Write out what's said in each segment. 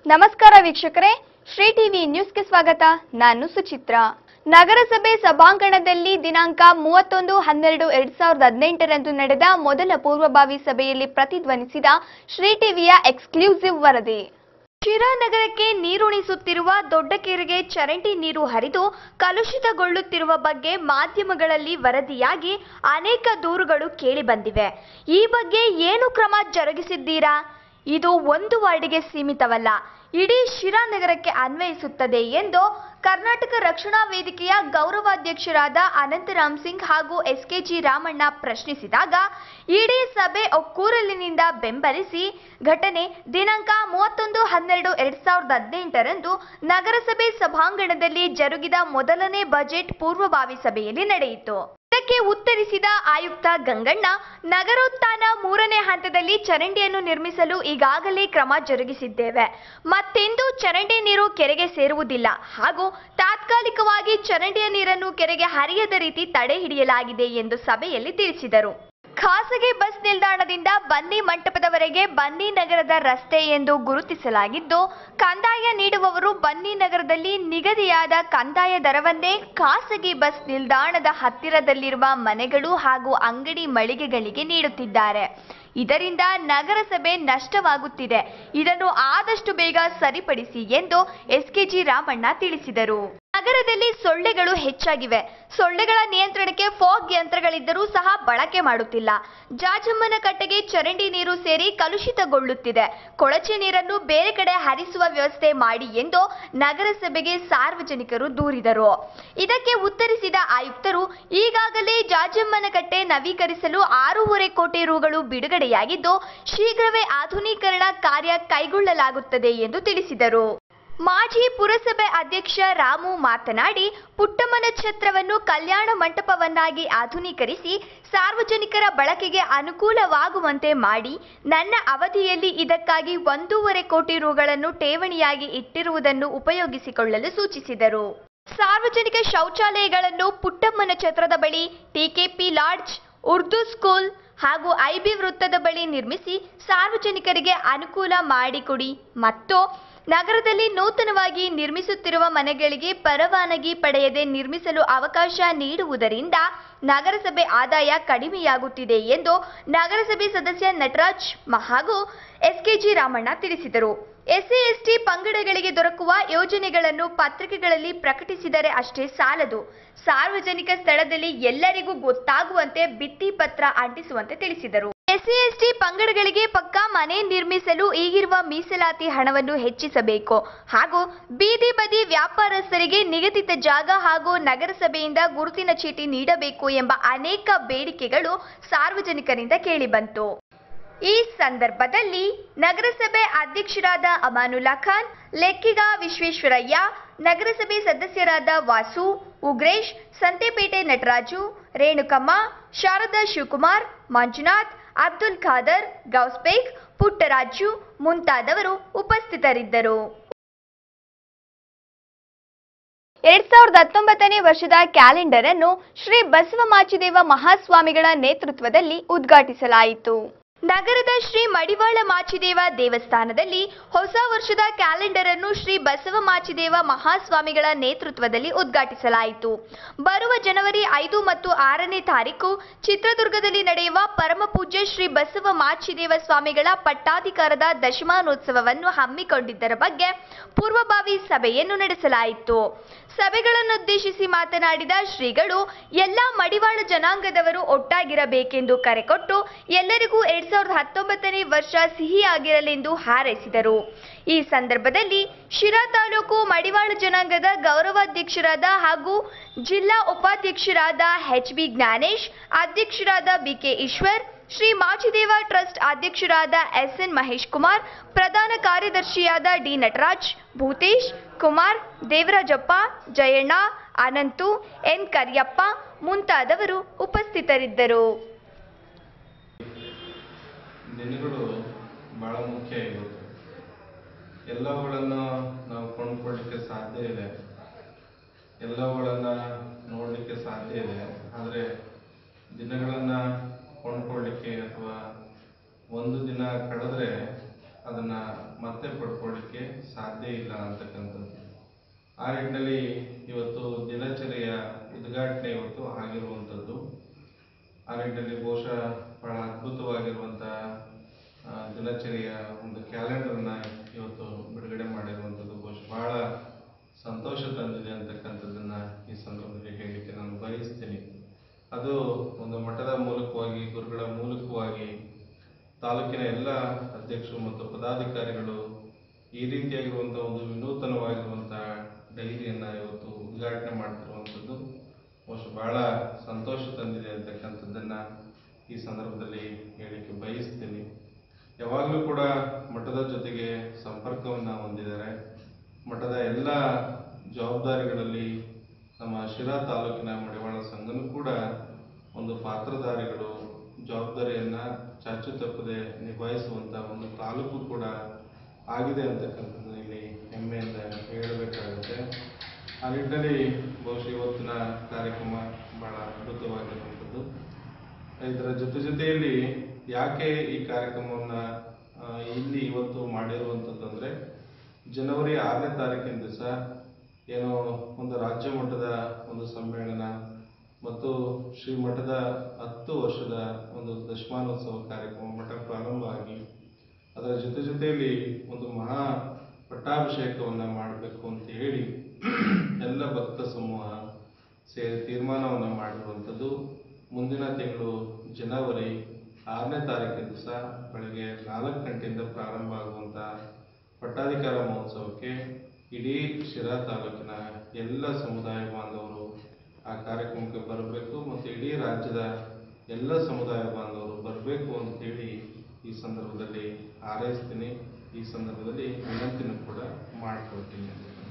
ನಮಸ್ಕಾರ ವೀಕ್ಷಕರೇ ಶ್ರೀ ಟಿವಿ ನ್ಯೂಸ್ಗೆ ಸ್ವಾಗತ ನಾನು ಸುಚಿತ್ರ ನಗರಸಭೆ ಸಭಾಂಗಣದಲ್ಲಿ ದಿನಾಂಕ ಮೂವತ್ತೊಂದು ಹನ್ನೆರಡು ಎರಡ್ ಸಾವಿರದ ಹದಿನೆಂಟರಂದು ನಡೆದ ಮೊದಲ ಪೂರ್ವಭಾವಿ ಸಭೆಯಲ್ಲಿ ಪ್ರತಿಧ್ವನಿಸಿದ ಶ್ರೀ ಟಿವಿಯ ಎಕ್ಸ್ಕ್ಲೂಸಿವ್ ವರದಿ ಶಿರಾ ನಗರಕ್ಕೆ ನೀರುಣಿಸುತ್ತಿರುವ ದೊಡ್ಡ ಕೆರೆಗೆ ಚರಂಡಿ ನೀರು ಹರಿದು ಕಲುಷಿತಗೊಳ್ಳುತ್ತಿರುವ ಬಗ್ಗೆ ಮಾಧ್ಯಮಗಳಲ್ಲಿ ವರದಿಯಾಗಿ ಅನೇಕ ದೂರುಗಳು ಕೇಳಿಬಂದಿವೆ ಈ ಬಗ್ಗೆ ಏನು ಕ್ರಮ ಜರುಗಿಸಿದ್ದೀರಾ ಇದು ಒಂದು ವಾರ್ಡಿಗೆ ಸೀಮಿತವಲ್ಲ ಇಡೀ ಶಿರಾ ನಗರಕ್ಕೆ ಅನ್ವಯಿಸುತ್ತದೆ ಎಂದು ಕರ್ನಾಟಕ ರಕ್ಷಣಾ ವೇದಿಕೆಯ ಗೌರವಾಧ್ಯಕ್ಷರಾದ ಅನಂತರಾಮ್ ಸಿಂಗ್ ಹಾಗೂ ಎಸ್ಕೆಜಿ ರಾಮಣ್ಣ ಪ್ರಶ್ನಿಸಿದಾಗ ಇಡೀ ಸಭೆ ಒಕ್ಕೂರಲಿನಿಂದ ಬೆಂಬಲಿಸಿ ಘಟನೆ ದಿನಾಂಕ ಮೂವತ್ತೊಂದು ಹನ್ನೆರಡು ಎರಡ್ ಸಾವಿರದ ಹದಿನೆಂಟರಂದು ನಗರಸಭೆ ಸಭಾಂಗಣದಲ್ಲಿ ಜರುಗಿದ ಮೊದಲನೇ ಬಜೆಟ್ ಪೂರ್ವಭಾವಿ ಸಭೆಯಲ್ಲಿ ನಡೆಯಿತು ಇದಕ್ಕೆ ಉತ್ತರಿಸಿದ ಆಯುಕ್ತ ಗಂಗಣ್ಣ ನಗರೋತ್ಥಾನ ಮೂರನೇ ಹಂತದಲ್ಲಿ ಚರಂಡಿಯನ್ನು ನಿರ್ಮಿಸಲು ಈಗಾಗಲೇ ಕ್ರಮ ಜರುಗಿಸಿದ್ದೇವೆ ಮತ್ತೆಂದೂ ಚರಂಡಿ ನೀರು ಕೆರೆಗೆ ಸೇರುವುದಿಲ್ಲ ಹಾಗೂ ತಾತ್ಕಾಲಿಕವಾಗಿ ಚರಂಡಿಯ ನೀರನ್ನು ಕೆರೆಗೆ ಹರಿಯದ ರೀತಿ ತಡೆ ಹಿಡಿಯಲಾಗಿದೆ ಎಂದು ಸಭೆಯಲ್ಲಿ ತಿಳಿಸಿದರು ಖಾಸಗಿ ಬಸ್ ನಿಲ್ದಾಣದಿಂದ ಬನ್ನಿ ಮಂಟಪದವರೆಗೆ ಬನ್ನಿ ನಗರದ ರಸ್ತೆ ಎಂದು ಗುರುತಿಸಲಾಗಿದ್ದು ಕಂದಾಯ ನೀಡುವವರು ಬನ್ನಿ ನಗರದಲ್ಲಿ ನಿಗದಿಯಾದ ಕಂದಾಯ ದರವನ್ನೇ ಖಾಸಗಿ ಬಸ್ ನಿಲ್ದಾಣದ ಹತ್ತಿರದಲ್ಲಿರುವ ಮನೆಗಳು ಹಾಗೂ ಅಂಗಡಿ ಮಳಿಗೆಗಳಿಗೆ ನೀಡುತ್ತಿದ್ದಾರೆ ಇದರಿಂದ ನಗರಸಭೆ ನಷ್ಟವಾಗುತ್ತಿದೆ ಇದನ್ನು ಆದಷ್ಟು ಬೇಗ ಸರಿಪಡಿಸಿ ಎಂದು ಎಸ್ಕೆಜಿ ರಾಮಣ್ಣ ತಿಳಿಸಿದರು ನಗರದಲ್ಲಿ ಸೊಳ್ಳೆಗಳು ಹೆಚ್ಚಾಗಿವೆ ಸೊಳ್ಳೆಗಳ ನಿಯಂತ್ರಣಕ್ಕೆ ಫಾಗ್ ಯಂತ್ರಗಳಿದ್ದರೂ ಸಹ ಬಳಕೆ ಮಾಡುತ್ತಿಲ್ಲ ಜಾಜಮ್ಮನ ಕಟ್ಟೆಗೆ ಚರಂಡಿ ನೀರು ಸೇರಿ ಕಲುಷಿತಗೊಳ್ಳುತ್ತಿದೆ ಕೊಳಚೆ ನೀರನ್ನು ಬೇರೆ ಕಡೆ ಹರಿಸುವ ವ್ಯವಸ್ಥೆ ಮಾಡಿ ಎಂದು ನಗರಸಭೆಗೆ ಸಾರ್ವಜನಿಕರು ದೂರಿದರು ಇದಕ್ಕೆ ಉತ್ತರಿಸಿದ ಆಯುಕ್ತರು ಈಗಾಗಲೇ ಜಾಜಮ್ಮನ ಕಟ್ಟೆ ನವೀಕರಿಸಲು ಆರೂವರೆ ಕೋಟಿ ರುಗಳು ಬಿಡುಗಡೆಯಾಗಿದ್ದು ಶೀಘ್ರವೇ ಆಧುನೀಕರಣ ಕಾರ್ಯ ಕೈಗೊಳ್ಳಲಾಗುತ್ತದೆ ಎಂದು ತಿಳಿಸಿದರು ಮಾಜಿ ಪುರಸಭೆ ಅಧ್ಯಕ್ಷ ರಾಮು ಮಾತನಾಡಿ ಪುಟ್ಟಮ್ಮನ ಛತ್ರವನ್ನು ಕಲ್ಯಾಣ ಮಂಟಪವನ್ನಾಗಿ ಆಧುನೀಕರಿಸಿ ಸಾರ್ವಜನಿಕರ ಬಳಕೆಗೆ ಅನುಕೂಲವಾಗುವಂತೆ ಮಾಡಿ ನನ್ನ ಅವಧಿಯಲ್ಲಿ ಇದಕ್ಕಾಗಿ ಒಂದೂವರೆ ಕೋಟಿ ರುಗಳನ್ನು ಠೇವಣಿಯಾಗಿ ಇಟ್ಟಿರುವುದನ್ನು ಉಪಯೋಗಿಸಿಕೊಳ್ಳಲು ಸೂಚಿಸಿದರು ಸಾರ್ವಜನಿಕ ಶೌಚಾಲಯಗಳನ್ನು ಪುಟ್ಟಮ್ಮನ ಛತ್ರದ ಬಳಿ ಟಿಕೆಪಿ ಲಾಡ್ಜ್ ಉರ್ದು ಸ್ಕೂಲ್ ಹಾಗೂ ಐಬಿ ವೃತ್ತದ ಬಳಿ ನಿರ್ಮಿಸಿ ಸಾರ್ವಜನಿಕರಿಗೆ ಅನುಕೂಲ ಮಾಡಿಕೊಡಿ ಮತ್ತು ನಗರದಲ್ಲಿ ನೂತನವಾಗಿ ನಿರ್ಮಿಸುತ್ತಿರುವ ಮನೆಗಳಿಗೆ ಪರವಾನಗಿ ಪಡೆಯದೆ ನಿರ್ಮಿಸಲು ಅವಕಾಶ ನೀಡುವುದರಿಂದ ನಗರಸಭೆ ಆದಾಯ ಕಡಿಮೆಯಾಗುತ್ತಿದೆ ಎಂದು ನಗರಸಭೆ ಸದಸ್ಯ ನಟರಾಜ್ ಮ- ಹಾಗೂ ಎಸ್ಕೆಜಿ ರಾಮಣ್ಣ ತಿಳಿಸಿದರು ಎಸ್ಸಿ ಎಸ್ಟಿ ಪಂಗಡಗಳಿಗೆ ದೊರಕುವ ಯೋಜನೆಗಳನ್ನು ಪತ್ರಿಕೆಗಳಲ್ಲಿ ಪ್ರಕಟಿಸಿದರೆ ಅಷ್ಟೇ ಸಾಲದು ಸಾರ್ವಜನಿಕ ಸ್ಥಳದಲ್ಲಿ ಎಲ್ಲರಿಗೂ ಗೊತ್ತಾಗುವಂತೆ ಭಿತ್ತಿ ಪತ್ರ ಅಂಟಿಸುವಂತೆ ತಿಳಿಸಿದರು ಎಸ್ಸಿ ಎಸ್ಟಿ ಪಂಗಡಗಳಿಗೆ ಪಕ್ಕಾ ಮನೆ ನಿರ್ಮಿಸಲು ಈಗಿರುವ ಮೀಸಲಾತಿ ಹಣವನ್ನು ಹೆಚ್ಚಿಸಬೇಕು ಹಾಗೂ ಬೀದಿ ಬದಿ ವ್ಯಾಪಾರಸ್ಥರಿಗೆ ನಿಗದಿತ ಜಾಗ ಹಾಗೂ ನಗರಸಭೆಯಿಂದ ಗುರುತಿನ ಚೀಟಿ ನೀಡಬೇಕು ಎಂಬ ಅನೇಕ ಬೇಡಿಕೆಗಳು ಸಾರ್ವಜನಿಕರಿಂದ ಕೇಳಿಬಂತು ಈ ಸಂದರ್ಭದಲ್ಲಿ ನಗರಸಭೆ ಅಧ್ಯಕ್ಷರಾದ ಅಮಾನುಲ್ಲಾ ಖಾನ್ ಲೆಕ್ಕಿಗ ವಿಶ್ವೇಶ್ವರಯ್ಯ ನಗರಸಭೆ ಸದಸ್ಯರಾದ ವಾಸು ಉಗ್ರೇಶ್ ಸಂತೆಪೇಟೆ ನಟರಾಜು ರೇಣುಕಮ್ಮ ಶಾರದಾ ಶಿವಕುಮಾರ್ ಮಂಜುನಾಥ್ ಅಬ್ದುಲ್ ಖಾದರ್ ಗೌಸ್ಬೇಗ್ ಪುಟ್ಟರಾಜು ಮುಂತಾದವರು ಉಪಸ್ಥಿತರಿದ್ದರು ಎರಡ್ ಸಾವಿರದ ಹತ್ತೊಂಬತ್ತನೇ ವರ್ಷದ ಕ್ಯಾಲೆಂಡರ್ ಅನ್ನು ಶ್ರೀ ಬಸವ ಮಾಚಿದೇವ ಮಹಾಸ್ವಾಮಿಗಳ ನೇತೃತ್ವದಲ್ಲಿ ಉದ್ಘಾಟಿಸಲಾಯಿತು ನಗರದ ಶ್ರೀ ಮಡಿವಾಳ ಮಾಚಿದೇವ ದೇವಸ್ಥಾನದಲ್ಲಿ ಹೊಸ ವರ್ಷದ ಕ್ಯಾಲೆಂಡರ್ ಅನ್ನು ಶ್ರೀ ಬಸವ ಮಾಚಿದೇವ ಮಹಾಸ್ವಾಮಿಗಳ ನೇತೃತ್ವದಲ್ಲಿ ಉದ್ಘಾಟಿಸಲಾಯಿತು ಬರುವ ಜನವರಿ ಐದು ಮತ್ತು ಆರನೇ ತಾರೀಕು ಚಿತ್ರದುರ್ಗದಲ್ಲಿ ನಡೆಯುವ ಪರಮಪೂಜ್ಯ ಶ್ರೀ ಬಸವ ಮಾಚಿದೇವ ಸ್ವಾಮಿಗಳ ಪಟ್ಟಾಧಿಕಾರದ ದಶಮಾನೋತ್ಸವವನ್ನು ಹಮ್ಮಿಕೊಂಡಿದ್ದರ ಬಗ್ಗೆ ಪೂರ್ವಭಾವಿ ಸಭೆಯನ್ನು ನಡೆಸಲಾಯಿತು ಸಭೆಗಳನ್ನುದ್ದೇಶಿಸಿ ಮಾತನಾಡಿದ ಶ್ರೀಗಳು ಎಲ್ಲ ಮಡಿವಾಳ ಜನಾಂಗದವರು ಒಟ್ಟಾಗಿರಬೇಕೆಂದು ಕರೆಕೊಟ್ಟು ಎಲ್ಲರಿಗೂ ಎರಡ್ ಸಾವಿರದ ಹತ್ತೊಂಬತ್ತನೇ ವರ್ಷ ಸಿಹಿಯಾಗಿರಲೆಂದು ಹಾರೈಸಿದರು ಈ ಸಂದರ್ಭದಲ್ಲಿ ಶಿರಾ ತಾಲೂಕು ಮಡಿವಾಳ ಜನಾಂಗದ ಗೌರವಾಧ್ಯಕ್ಷರಾದ ಹಾಗೂ ಜಿಲ್ಲಾ ಉಪಾಧ್ಯಕ್ಷರಾದ ಎಚ್ ಬಿ ಜ್ಞಾನೇಶ್ ಅಧ್ಯಕ್ಷರಾದ ಬಿಕೆ ಈಶ್ವರ್ ಶ್ರೀ ಮಾಚಿದೇವ ಟ್ರಸ್ಟ್ ಅಧ್ಯಕ್ಷರಾದ ಎಸ್ ಎನ್ ಮಹೇಶ್ ಕುಮಾರ್ ಪ್ರಧಾನ ಕಾರ್ಯದರ್ಶಿಯಾದ ಡಿ ನಟರಾಜ್ ಭೂತೇಶ್ ಕುಮಾರ್ ದೇವರಾಜಪ್ಪ ಜಯಣ್ಣ ಅನಂತು ಎನ್ ಕರಿಯಪ್ಪ ಮುಂತಾದವರು ಉಪಸ್ಥಿತರಿದ್ದರು ದಿನಗಳು ಭಾಳ ಮುಖ್ಯ ಇವತ್ತು ಎಲ್ಲವುಗಳನ್ನು ನಾವು ಕೊಂಡ್ಕೊಳ್ಳಿಕ್ಕೆ ಸಾಧ್ಯ ಇದೆ ಎಲ್ಲವುಗಳನ್ನು ನೋಡಲಿಕ್ಕೆ ಸಾಧ್ಯ ಇದೆ ಆದರೆ ದಿನಗಳನ್ನು ಕೊಂಡ್ಕೊಳ್ಳಿಕ್ಕೆ ಅಥವಾ ಒಂದು ದಿನ ಕಳೆದ್ರೆ ಅದನ್ನು ಮತ್ತೆ ಪಡ್ಕೊಳ್ಳಿಕ್ಕೆ ಸಾಧ್ಯ ಇಲ್ಲ ಅಂತಕ್ಕಂಥದ್ದು ಆ ನಿಟ್ಟಿನಲ್ಲಿ ಇವತ್ತು ದಿನಚರಿಯ ಉದ್ಘಾಟನೆ ಇವತ್ತು ಆಗಿರುವಂಥದ್ದು ಆ ನಿಟ್ಟಿನಲ್ಲಿ ಬಹುಶಃ ಬಹಳ ಅದ್ಭುತವಾಗಿರುವಂಥ ಆ, ದಿನಚರಿಯ ಒಂದು ಕ್ಯಾಲೆಂಡರ್ನ ಇವತ್ತು ಬಿಡುಗಡೆ ಮಾಡಿರುವಂಥದ್ದು ಬಹುಶಃ ಬಹಳ ಸಂತೋಷ ತಂದಿದೆ ಅಂತಕ್ಕಂಥದ್ದನ್ನ ಈ ಸಂದರ್ಭದಲ್ಲಿ ಹೇಳಲಿಕ್ಕೆ ನಾನು ಬಯಸ್ತೀನಿ ಅದು ಒಂದು ಮಠದ ಮೂಲಕವಾಗಿ ಗುರುಗಳ ಮೂಲಕವಾಗಿ ತಾಲೂಕಿನ ಎಲ್ಲ ಅಧ್ಯಕ್ಷರು ಮತ್ತು ಪದಾಧಿಕಾರಿಗಳು ಈ ರೀತಿಯಾಗಿರುವಂಥ ಒಂದು ವಿನೂತನವಾಗಿರುವಂಥ ಡೈರಿಯನ್ನು ಇವತ್ತು ಉದ್ಘಾಟನೆ ಮಾಡ್ತಿರುವಂಥದ್ದು ಬಹುಶಃ ಬಹಳ ಸಂತೋಷ ತಂದಿದೆ ಅಂತಕ್ಕಂಥದ್ದನ್ನು ಈ ಸಂದರ್ಭದಲ್ಲಿ ಹೇಳಲಿಕ್ಕೆ ಬಯಸ್ತೀನಿ ಯಾವಾಗಲೂ ಕೂಡ ಮಠದ ಜೊತೆಗೆ ಸಂಪರ್ಕವನ್ನು ಹೊಂದಿದ್ದಾರೆ ಮಠದ ಎಲ್ಲ ಜವಾಬ್ದಾರಿಗಳಲ್ಲಿ ನಮ್ಮ ಶಿರಾ ತಾಲೂಕಿನ ಮಡಿವಾಳ ಸಂಘನೂ ಕೂಡ ಒಂದು ಪಾತ್ರಧಾರಿಗಳು ಜವಾಬ್ದಾರಿಯನ್ನು ಚಾಚು ತಪ್ಪದೆ ನಿಭಾಯಿಸುವಂಥ ಒಂದು ತಾಲೂಕು ಕೂಡ ಆಗಿದೆ ಅಂತಕ್ಕಂಥದ್ದು ಇಲ್ಲಿ ಹೆಮ್ಮೆಯಿಂದ ಹೇಳಬೇಕಾಗುತ್ತೆ ಆ ನಿಟ್ಟಿನಲ್ಲಿ ಬಹುಶಃ ಇವತ್ತಿನ ಕಾರ್ಯಕ್ರಮ ಬಹಳ ಅದ್ಭುತವಾಗಿರುವಂಥದ್ದು ಇದರ ಜೊತೆ ಜೊತೆಯಲ್ಲಿ ಯಾಕೆ ಈ ಕಾರ್ಯಕ್ರಮವನ್ನ ಆ, ಇಲ್ಲಿ ಇವತ್ತು ಮಾಡಿರುವಂಥದ್ದು ಅಂದ್ರೆ ಜನವರಿ ಆರನೇ ತಾರೀಕಿನ ದಿವಸ ಏನೋ ಒಂದು ರಾಜ್ಯ ಮಟ್ಟದ ಒಂದು ಸಮ್ಮೇಳನ ಮತ್ತು ಶ್ರೀ ಮಠದ ಹತ್ತು ವರ್ಷದ ಒಂದು ದಶಮಾನೋತ್ಸವ ಕಾರ್ಯಕ್ರಮ ಮಠ ಪ್ರಾರಂಭ ಆಗಿ ಅದರ ಜೊತೆ ಜೊತೆಯಲ್ಲಿ ಒಂದು ಮಹಾ ಪಟ್ಟಾಭಿಷೇಕವನ್ನ ಮಾಡಬೇಕು ಅಂತ ಹೇಳಿ ಎಲ್ಲ ಭಕ್ತ ಸಮೂಹ ಸೇರಿ ತೀರ್ಮಾನವನ್ನು ಮಾಡಿರುವಂಥದ್ದು ಮುಂದಿನ ತಿಂಗಳು ಜನವರಿ ಆರನೇ ತಾರೀಕಿನ ದಿವಸ ಬೆಳಗ್ಗೆ ನಾಲ್ಕು ಗಂಟೆಯಿಂದ ಪ್ರಾರಂಭ ಆಗುವಂಥ ಪಟ್ಟಾಧಿಕಾರ ಮಹೋತ್ಸವಕ್ಕೆ ಇಡೀ ಶಿರಾ ತಾಲೂಕಿನ ಎಲ್ಲ ಸಮುದಾಯ ಬಾಂಧವರು ಆ ಕಾರ್ಯಕ್ರಮಕ್ಕೆ ಬರಬೇಕು ಮತ್ತು ಇಡೀ ರಾಜ್ಯದ ಎಲ್ಲ ಸಮುದಾಯ ಬಾಂಧವರು ಬರಬೇಕು ಅಂತೇಳಿ ಈ ಸಂದರ್ಭದಲ್ಲಿ ಹಾರೈಸ್ತೀನಿ ಈ ಸಂದರ್ಭದಲ್ಲಿ ವಿನಂತಿನೂ ಕೂಡ ಮಾಡ್ಕೊಳ್ತೀನಿ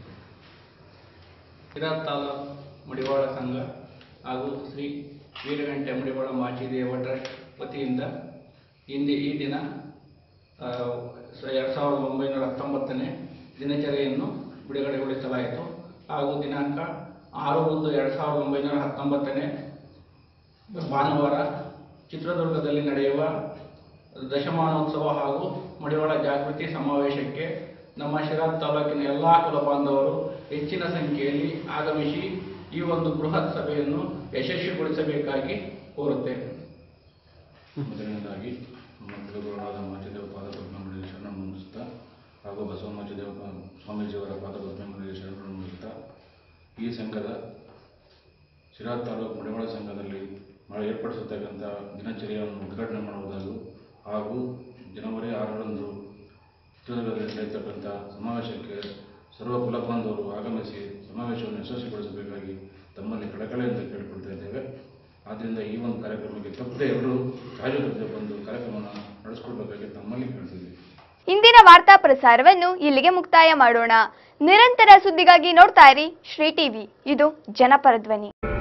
ಶಿರಾ ತಾಲೂಕು ಮಡಿವಾಳ ಸಂಘ ಹಾಗೂ ಶ್ರೀ ವೀರಗಂಟೆ ಮಡಿವಾಳ ಮಾಚಿದೇವ ಟ್ರಸ್ಟ್ ವತಿಯಿಂದ ಇಂದು ಈ ದಿನ ಆ, ಸ- ಎರಡು ಸಾವಿರದ ಒಂಬೈನೂರ ಹತ್ತೊಂಬತ್ತನೇ ದಿನಚರಿಯನ್ನು ಬಿಡುಗಡೆಗೊಳಿಸಲಾಯಿತು ಹಾಗೂ ದಿನಾಂಕ ಆರು ಒಂದು ಎರಡು ಸಾವಿರದ ಒಂಬೈನೂರ ಹತ್ತೊಂಬತ್ತನೇ ಭಾನುವಾರ ಚಿತ್ರದುರ್ಗದಲ್ಲಿ ನಡೆಯುವ ದಶಮಾನೋತ್ಸವ ಹಾಗೂ ಮಡಿವಾಳ ಜಾಗೃತಿ ಸಮಾವೇಶಕ್ಕೆ ನಮ್ಮ ಶಿರಾ ತಾಲೂಕಿನ ಎಲ್ಲ ಕುಲ ಬಾಂಧವರು ಹೆಚ್ಚಿನ ಸಂಖ್ಯೆಯಲ್ಲಿ ಆಗಮಿಸಿ ಈ ಒಂದು ಬೃಹತ್ ಸಭೆಯನ್ನು ಯಶಸ್ವಿಗೊಳಿಸಬೇಕಾಗಿ ಕೋರುತ್ತೇನೆ ಮೊದಲನೇದಾಗಿ ನಮ್ಮ ಕುಲಗುರುಗಳಾದ ಮಾಚಿದೇವ ಪಾದಪದ್ಮಗಳಿಗೆ ಶರಣ ಹೊಂದಿಸ್ತಾ ಹಾಗೂ ಬಸವ ಮಾಚಿದೇವ ಪ- ಸ್ವಾಮೀಜಿಯವರ ಪಾದಪದ್ಮಗಳಿಗೆ ಶರಣ ಹೊಂದಿಸ್ತಾ ಈ ಸಂಘದ ಶಿರಾ ತಾಲೂಕು ಮಡಿವಾಳ ಸಂಘದಲ್ಲಿ ಮಳೆ ಏರ್ಪಡಿಸತಕ್ಕಂಥ ದಿನಚರಿಯನ್ನು ಉದ್ಘಾಟನೆ ಮಾಡುವುದಾಗೂ ಹಾಗೂ ಜನವರಿ ಆರರಂದು ಚಿತ್ರದುರ್ಗದಲ್ಲಿ ನಡೆಯತಕ್ಕಂಥ ಸಮಾವೇಶಕ್ಕೆ ಸರ್ವ ಕುಲ ಬಾಂಧವರು ಆಗಮಿಸಿ ಸಮಾವೇಶವನ್ನು ಯಶಸ್ವಿಗೊಳಿಸಬೇಕಾಗಿ ತಮ್ಮಲ್ಲಿ ಕಳಕಳಿಯಿಂದ ಕೇಳಿಕೊಳ್ತಾ ಇದ್ದೇವೆ ಆದ್ದರಿಂದ ಈ ಒಂದು ಕಾರ್ಯಕ್ರಮಕ್ಕೆ ತಪ್ಪದೆ ಎಲ್ಲರೂ ಕಾಯುತ್ತದೆ ಬಂದು ಕಾರ್ಯಕ್ರಮವನ್ನು ನಡೆಸ್ಕೊಳ್ಬೇಕಾಗಿ ತಮ್ಮಲ್ಲಿ ಕೇಳ್ತಿದ್ದೀವಿ ಇಂದಿನ ವಾರ್ತಾ ಪ್ರಸಾರವನ್ನು ಇಲ್ಲಿಗೆ ಮುಕ್ತಾಯ ಮಾಡೋಣ ನಿರಂತರ ಸುದ್ದಿಗಾಗಿ ನೋಡ್ತಾ ಇರಿ ಶ್ರೀ ಟಿವಿ ಇದು ಜನಪರ ಧ್ವನಿ